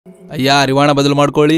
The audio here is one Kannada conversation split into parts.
ಅಯ್ಯ ಅರಿವಾಣ ಬದಲು ಮಾಡ್ಕೊಳ್ಳಿ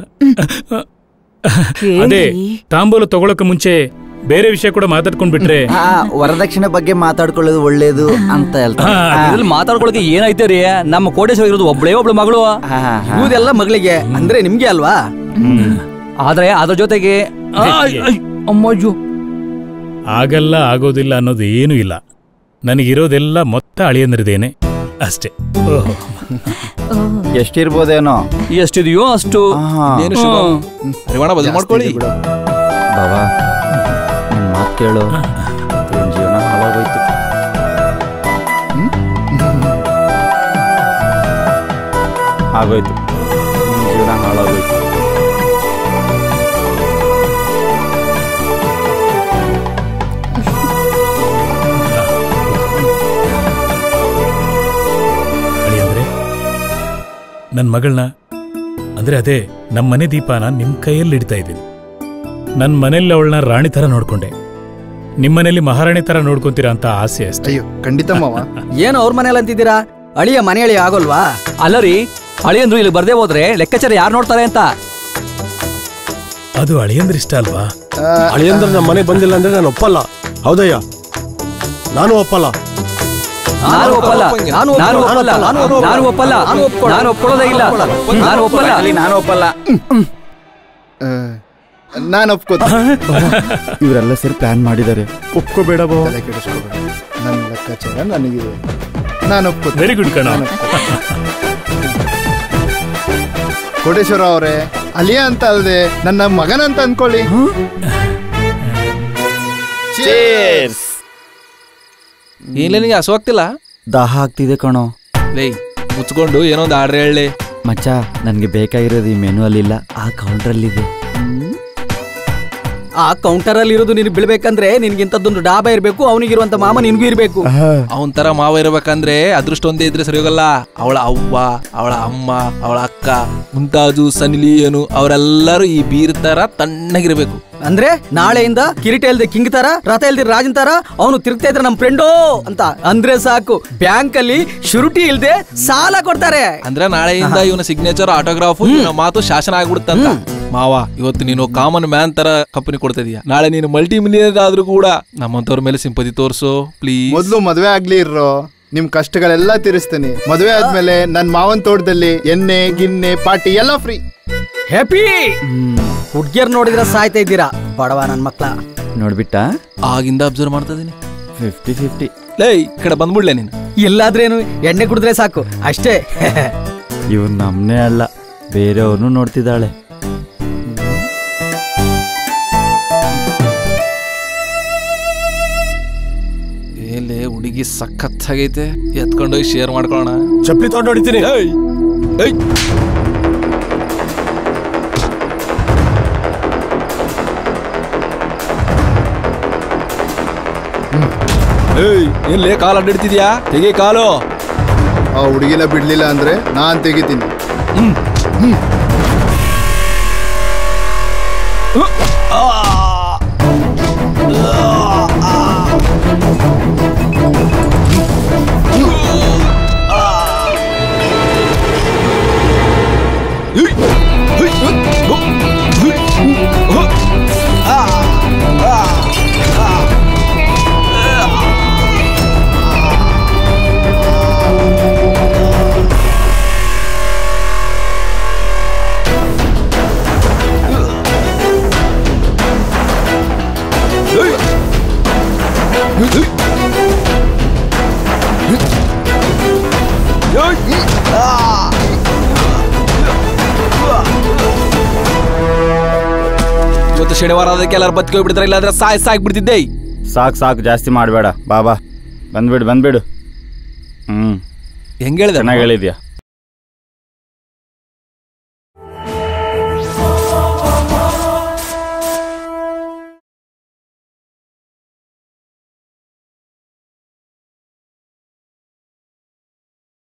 ಅದೇ ತಾಂಬೂಲ ತಗೊಳಕ್ಕೆ ಮುಂಚೆ ಬೇರೆ ವಿಷಯ ಕೂಡ ಮಾತಾಡ್ಕೊಂಡ್ ಬಿಟ್ರೆ ಆ, ವರದಕ್ಷಿಣೆ ಬಗ್ಗೆ ಮಾತಾಡ್ಕೊಳ್ಳೋದು ಒಳ್ಳೇದು ಅಂತ ಹೇಳ್ತಾರೆ ಇದ್ರಲ್ಲಿ ಮಾತಾಡ್ಕೊಳಕ್ಕೆ ಏನೈತೆ ರೀ ನಮ್ಮ ಕೋಟೇಶ್ವರ ಇರೋದು ಒಬ್ಳೇ ಒಬ್ಳು ಮಗಳು ಹಾ, ಹಾ, ಹಾ. ಇವುದೆಲ್ಲ ಮಗಳಿಗೆ ಅಂದ್ರೆ ನಿಮ್ಗೆ ಅಲ್ವಾ ಆದ್ರೆ ಅದ್ರ ಜೊತೆಗೆ ಆಯ್, ಆಯ್, ಅಮ್ಮಯ್ಯೋ ಆಗಲ್ಲ ಆಗೋದಿಲ್ಲ ಅನ್ನೋದು ಏನೂ ಇಲ್ಲ ನನಗಿರೋದೆಲ್ಲ ಮೊತ್ತ ಅಳಿಯಂದ್ರದೇನೆ ಅಷ್ಟೇ ಓಹೋ. ಎಷ್ಟಿರ್ಬೋದೇನೋ ಎಷ್ಟಿದೆಯೋ ಅಷ್ಟು ಆಹಾ. ಏನು ಶುಭ ಅರಿವಾಣ ಬದಲು ಮಾಡ್ಕೊಳ್ಳಿ ಬಾಬಾ ನನ್ ಮಾತ್ ಕೇಳು ನಿನ್ ಜೀವನ ಹಾಳಾಗೋಯ್ತು ಹ್ಮ್? ಆಗೋಯ್ತು ನಿನ್ ಜೀವನ ಹಾಳಾಗೋಯ್ತು ಅಳಿಯಂದ್ರೆ ನನ್ನ ಮಗಳನ್ನ ಅಂದ್ರೆ ಅದೇ ನಮ್ಮ ಮನೆ ದೀಪನ ನಿಮ್ ಕೈಯಲ್ಲಿ ಇಡ್ತಾ ಇದ್ದೀನಿ ನನ್ನ ಮನೇಲಿ ಅವಳನ್ನ ರಾಣಿ ತರ ನೋಡ್ಕೊಂಡೆ ನಿಮ್ಮನೇಲಿ ಮಹಾರಾಣಿ ತರ ನೋಡ್ಕೊಂತೀರಾ ಅಂತ ಆಸೆ ಅಷ್ಟೇ ಅಯ್ಯೋ ಖಂಡಿತ ಮಾವ ಏನು ಅವ್ರ ಮನೇಲಿ ಅಂತಿದ್ದೀರಾ ಅಳಿಯ ಮನೆ ಅಳಿಯ ಆಗೋಲ್ವಾ ಅಲ್ಲ ರೀ ಅಳಿಯಂದ್ರು ಇಲ್ಲಿ ಬರ್ದೇ ಹೋದ್ರೆ ಲೆಕ್ಕಾಚಾರ ಯಾರು ನೋಡ್ತಾರೆ ಅಂತ ಅದು ಅಳಿಯಂದ್ರ ಇಷ್ಟ ಅಲ್ವಾ ಅಳಿಯಂದ್ರ ನಮ್ಮ ಮನೆ ಬಂದಿಲ್ಲ ಅಂದ್ರೆ ನಾನು ಒಪ್ಪಲ್ಲ ಹೌದಯ್ಯ ನಾನು ಒಪ್ಪಲ್ಲ ನಾನು ಒಪ್ಪಲ್ಲ ನಾನು ನಾನು ಒಪ್ಪಲ್ಲ ನಾನು ಒಪ್ಪಲ್ಲ. ನಾನು ಒಪ್ಪಲ್ಲ ನಾನು ಒಪ್ಕೊಳ್ಳಲ್ಲ. ನಾನು ಒಪ್ಕೊಳ್ಳೋದೇ ಇಲ್ಲ ನಾನು ಒಪ್ಪಲ್ಲ ಅಲ್ಲಿ ನಾನು ಒಪ್ಪಲ್ಲ ನಾನು ಒಪ್ಕೋತೀನಿ ಇವರೆಲ್ಲ ಸೇರಿ ಪ್ಲಾನ್ ಮಾಡಿದ್ದಾರೆ ಒಪ್ಕೋಬೇಡ ಬೋ ತಲೆ ಕೆಡಿಸ್ಕೋಬೇಡ ನನ್ನ ಲೆಕ್ಕಾಚಾರ ನನಗಿದೆ ನಾನು ಒಪ್ಕೋತೀನಿ ವೆರಿ ಗುಡ್ ಕಣ ನಾನು ಒಪ್ಕೋತೀನಿ. ಕೋಟೇಶ್ವರ ಅವರೇ ಅಲಿಯ ಅಂತ ಅಲ್ಲದೆ ನನ್ನ ಮಗನಂತ ಅನ್ಕೊಳ್ಳಿ ಏನ್ಲೇ ನಿಂಗೆ ಹಸುವಾಗ್ತಿಲ್ಲ ದಾಹ ಆಗ್ತಿದೆ ಕಣೋ ಲೇ ಮುಚ್ಕೊಂಡು ಏನೋ ಒಂದು ಆರ್ಡ್ರ್ ಹೇಳಿ ಮಚ್ಚ ನನ್ಗೆ ಬೇಕಾಗಿರೋದು ಈ ಮೆನು ಅಲ್ಲಿಲ್ಲ ಆ ಕೌಂಟ್ರಲ್ಲಿದೆ ಆ ಕೌಂಟರ್ ಅಲ್ಲಿ ಇರೋದು ನಿನಗೆ ಬೀಳ್ಬೇಕಂದ್ರೆ ನಿನ್ಗಿಂತದ್ದೊಂದು ಡಾಬಾ ಇರ್ಬೇಕು ಅವನಿಗಿರುವಂತ ಮಾಮ ನಿನ್ಗೂ ಇರ್ಬೇಕು ಅವನ್ ತರ ಮಾವ ಇರ್ಬೇಕಂದ್ರೆ ಅದೃಷ್ಟ ಒಂದೇ ಇದ್ರೆ ಸರಿ ಹೋಗಲ್ಲ ಅವಳ ಅವ್ವ ಅವಳ ಅಮ್ಮ ಅವಳ ಅಕ್ಕ ಮುಂತಾಜು ಸನಿಲಿಯನು ಅವರೆಲ್ಲರೂ ಈ ಬೀರ್ ತರ ತಣ್ಣಗಿರ್ಬೇಕು ಅಂದ್ರೆ ನಾಳೆಯಿಂದ ಕಿರೀಟ ಇಲ್ದೆ ಕಿಂಗ್ ತರ ರಥ ಇಲ್ದೆ ರಾಜನ್ ತರ ಅವನು ತಿರುಗ್ತಾ ಇದ್ರೆ ನಮ್ ಫ್ರೆಂಡೋ ಅಂತ ಅಂದ್ರೆ ಸಾಕು ಬ್ಯಾಂಕ್ ಅಲ್ಲಿ ಶುರುಟಿ ಇಲ್ದೆ ಸಾಲ ಕೊಡ್ತಾರೆ ಅಂದ್ರೆ ನಾಳೆಯಿಂದ ಇವನ ಸಿಗ್ನೇಚರ್ ಆಟೋಗ್ರಾಫ್ ಮಾತು ಶಾಸನ ಆಗ್ಬಿಡುತ್ತಂತ ಮಾವ ಇವತ್ತು ನೀನು ಕಾಮನ್ ಮ್ಯಾನ್ ತರ ಕಂಪನಿ ಕೊಡ್ತಾ ಇದೀಯ ನಾಳೆ ನೀನು ಮಲ್ಟಿ ಮಿಲಿಯನರ್ ಆದ್ರೂ ಕೂಡ ನಮ್ಮಂತವ್ರ ಮೇಲೆ ಸಿಂಪತಿ ತೋರ್ಸು ಪ್ಲೀಸ್ ಮೊದ್ಲು ಮದ್ವೆ ಆಗ್ಲಿ ಇರ್ರೋ ನಿಮ್ ಕಷ್ಟಗಳೆಲ್ಲ ತೀರಿಸ್ತೀನಿ ಮದ್ವೆ ಆದ್ಮೇಲೆ ನನ್ ಮಾವನ್ ತೋಟದಲ್ಲಿ ಎಣ್ಣೆ ಗಿಣ್ಣೆ ಪಾರ್ಟಿ ಎಲ್ಲ ಫ್ರೀ ಹ್ಯಾಪಿ ಹುಡ್ಗಿಯರ್ ನೋಡಿದ್ರೆ ಸಾಯ್ತಾ ಇದ್ದೀರಾ ಬಡವ ನನ್ ಮಕ್ಳ ನೋಡ್ಬಿಟ್ಟ ಆಗಿಂದ ಅಬ್ಸರ್ವ್ ಮಾಡ್ತಾ ಇದೀನಿ ಫಿಫ್ಟಿ ಫಿಫ್ಟಿ ಲೇ ಈ ಕಡೆ ಬಂದ್ಬಿಡ್ಲೆ ನೀನು ಎಲ್ಲಾದ್ರೇನು ಎಣ್ಣೆ ಕುಡಿದ್ರೆ ಸಾಕು ಅಷ್ಟೇ ಇವ್ ನಮ್ನೇ ಅಲ್ಲ ಬೇರೆಯವ್ರನ್ನು ನೋಡ್ತಿದ್ದಾಳೆ ಏಲೇ ಹುಡುಗಿ ಸಖತ್ತಾಗೈತೆ ಎತ್ಕೊಂಡೋಗಿ ಶೇರ್ ಮಾಡ್ಕೊಳ್ಳೋಣ ಚಪ್ಪಲಿ ತಗೊಂಡು ಹೊಡಿತೀನಿ ಏಯ್ ಏಯ್ ಏಯ್ ಏನ್ಲೇ ಕಾಲ್ ಅಡ್ಡಿಡ್ತಿದ್ಯಾ ತೆಗಿ ಕಾಲು ಆ ಹುಡುಗಿನ ಬಿಡ್ಲಿಲ್ಲ ಅಂದ್ರೆ ನಾನ್ ತೆಗಿತೀನಿ ಇವತ್ತು ಶನಿವಾರ ಅದಕ್ಕೆ ಎಲ್ಲರೂ ಬದುಕಿ ಹೋಗ್ಬಿಡ್ತಾರೆ ಇಲ್ಲಾಂದ್ರೆ ಸಾಯ್ ಸಾಕ್ ಬಿಡ್ತಿದ್ದೆ ಸಾಕು ಸಾಕು ಜಾಸ್ತಿ ಮಾಡಬೇಡ ಬಾಬಾ ಬಂದ್ಬಿಡು ಬಂದ್ಬಿಡು ಹ್ಮ್ ಹೆಂಗ್ ಹೇಳಿದೆ ಚೆನ್ನಾಗಿ ಹೇಳಿದ್ಯಾ